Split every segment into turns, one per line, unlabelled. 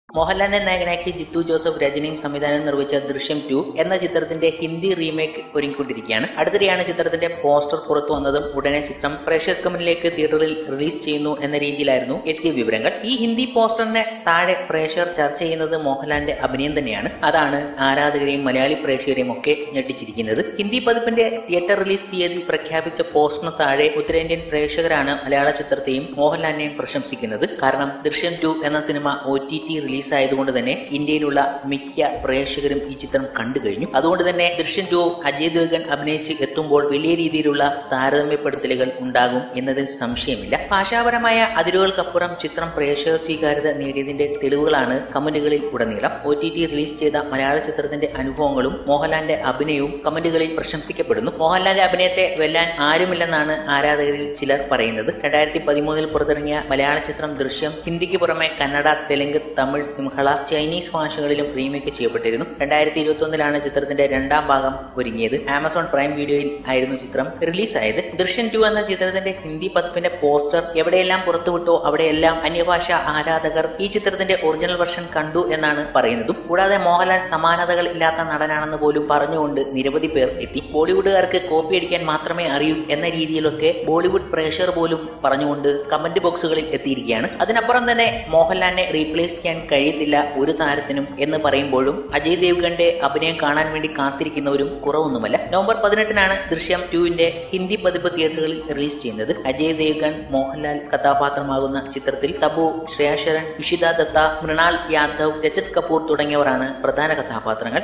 മോഹൻലാലിനെ നായകനാക്കി ജിത്തു ജോസഫ് രചനയും സംവിധാനം നിർവഹിച്ച ദൃശ്യം ടു എന്ന ചിത്രത്തിന്റെ ഹിന്ദി റീമേക്ക് ഒരുങ്ങിക്കൊണ്ടിരിക്കുകയാണ് അടുത്തിടെയാണ് ചിത്രത്തിന്റെ പോസ്റ്റർ പുറത്തു വന്നതും ഉടനെ ചിത്രം പ്രേക്ഷക കമ്പനിയിലേക്ക് തിയേറ്ററിൽ റിലീസ് ചെയ്യുന്നു എന്ന രീതിയിലായിരുന്നു എത്തിയ വിവരങ്ങൾ ഈ ഹിന്ദി പോസ്റ്ററിനെ താഴെ പ്രേക്ഷകർ ചർച്ച ചെയ്യുന്നത് മോഹൻലാലിന്റെ അഭിനയം തന്നെയാണ് അതാണ് ആരാധകരെയും മലയാളി പ്രേക്ഷകരെയും ഒക്കെ ഞെട്ടിച്ചിരിക്കുന്നത് ഹിന്ദി പതിപ്പിന്റെ തിയേറ്റർ റിലീസ് തീയതി പ്രഖ്യാപിച്ച പോസ്റ്ററിന് താഴെ ഉത്തരേന്ത്യൻ പ്രേക്ഷകരാണ് മലയാള ചിത്രത്തെയും മോഹൻലാലിനെയും പ്രശംസിക്കുന്നത് കാരണം ദൃശ്യം ടു എന്ന സിനിമ ഒ ടി ടി റിലീസ് ആയതുകൊണ്ട് തന്നെ ഇന്ത്യയിലുള്ള മിക്ക പ്രേക്ഷകരും ഈ ചിത്രം കണ്ടു കഴിഞ്ഞു അതുകൊണ്ട് തന്നെ ദൃശ്യം ടു അജയ് ദേവ്ഗൻ അഭിനയിച്ച് എത്തുമ്പോൾ വലിയ രീതിയിലുള്ള താരതമ്യപ്പെടുത്തലുകൾ ഉണ്ടാകും എന്നതിൽ സംശയമില്ല ഭാഷാപരമായ അതിരുകൾക്കപ്പുറം ചിത്രം പ്രേക്ഷക സ്വീകാര്യത നേടിയതിന്റെ തെളിവുകളാണ് കമന്റുകളിൽ ഉടനീളം ഒ ടി ടി റിലീസ് ചെയ്ത മലയാള ചിത്രത്തിന്റെ അനുഭവങ്ങളും മോഹൻലാലിന്റെ അഭിനയവും കമന്റുകളിൽ പ്രശംസിക്കപ്പെടുന്നു മോഹൻലാലിന്റെ അഭിനയത്തെ വെല്ലാൻ ആരുമില്ലെന്നാണ് ആരാധകരിൽ ചിലർ പറയുന്നത് രണ്ടായിരത്തി പതിമൂന്നിൽ പുറത്തിറങ്ങിയ മലയാള ചിത്രം ദൃശ്യം ഹിന്ദിക്ക് പുറമെ കന്നഡ തെലുങ്ക് തമിഴ് സിംഹള ചൈനീസ് ഭാഷകളിലും റീമേക്ക് ചെയ്യപ്പെട്ടിരുന്നു രണ്ടായിരത്തി ഇരുപത്തി ഒന്നിലാണ് ചിത്രത്തിന്റെ രണ്ടാം ഭാഗം ഒരുങ്ങിയത് ആമസോൺ പ്രൈം വീഡിയോയിൽ ആയിരുന്നു ചിത്രം റിലീസായത് ദൃശ്യം ടു എന്ന ചിത്രത്തിന്റെ ഹിന്ദി പതിപ്പിന്റെ പോസ്റ്റർ എവിടെയെല്ലാം പുറത്തുവിട്ടോ അവിടെയെല്ലാം അന്യഭാഷ ആരാധകർ ഈ ചിത്രത്തിന്റെ ഒറിജിനൽ വെർഷൻ കണ്ടു എന്നാണ് പറയുന്നതും കൂടാതെ മോഹൻലാൽ സമാനതകൾ ഇല്ലാത്ത നടനാണെന്ന് പോലും പറഞ്ഞുകൊണ്ട് നിരവധി പേർ എത്തി ബോളിവുഡുകാർക്ക് കോപ്പി അടിക്കാൻ മാത്രമേ അറിയൂ എന്ന രീതിയിലൊക്കെ ബോളിവുഡ് പ്രേക്ഷകർ പോലും പറഞ്ഞുകൊണ്ട് കമന്റ് ബോക്സുകളിൽ എത്തിയിരിക്കുകയാണ് അതിനപ്പുറം തന്നെ മോഹൻലാലിനെ റീപ്ലേസ് ചെയ്യാൻ കഴിയത്തില്ല ഒരു താരത്തിനും എന്ന് പറയുമ്പോഴും അജയ് ദേവ്ഗന്റെ അഭിനയം കാണാൻ വേണ്ടി കാത്തിരിക്കുന്നവരും കുറവൊന്നുമല്ല നവംബർ പതിനെട്ടിനാണ് ദൃശ്യം ടുവിന്റെ ഹിന്ദി പതിപ്പ് തിയേറ്ററുകളിൽ റിലീസ് ചെയ്യുന്നത് അജയ് ദേവ്ഗൻ മോഹൻലാൽ കഥാപാത്രമാകുന്ന ചിത്രത്തിൽ തബു ശ്രേയാശരൺ ഇഷിത ദത്ത മൃണാൽ യാദവ് രജത് കപൂർ തുടങ്ങിയവരാണ് പ്രധാന കഥാപാത്രങ്ങൾ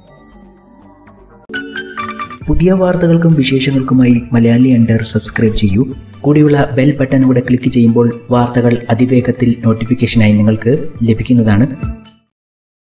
പുതിയ വാർത്തകൾക്കും വിശേഷങ്ങൾക്കുമായി മലയാളി അണ്ടർ സബ്സ്ക്രൈബ് ചെയ്യൂ കൂടിയുള്ള ബെൽ ബട്ടൺ കൂടെ ക്ലിക്ക് ചെയ്യുമ്പോൾ വാർത്തകൾ അതിവേഗത്തിൽ നോട്ടിഫിക്കേഷനായി നിങ്ങൾക്ക് ലഭിക്കുന്നതാണ്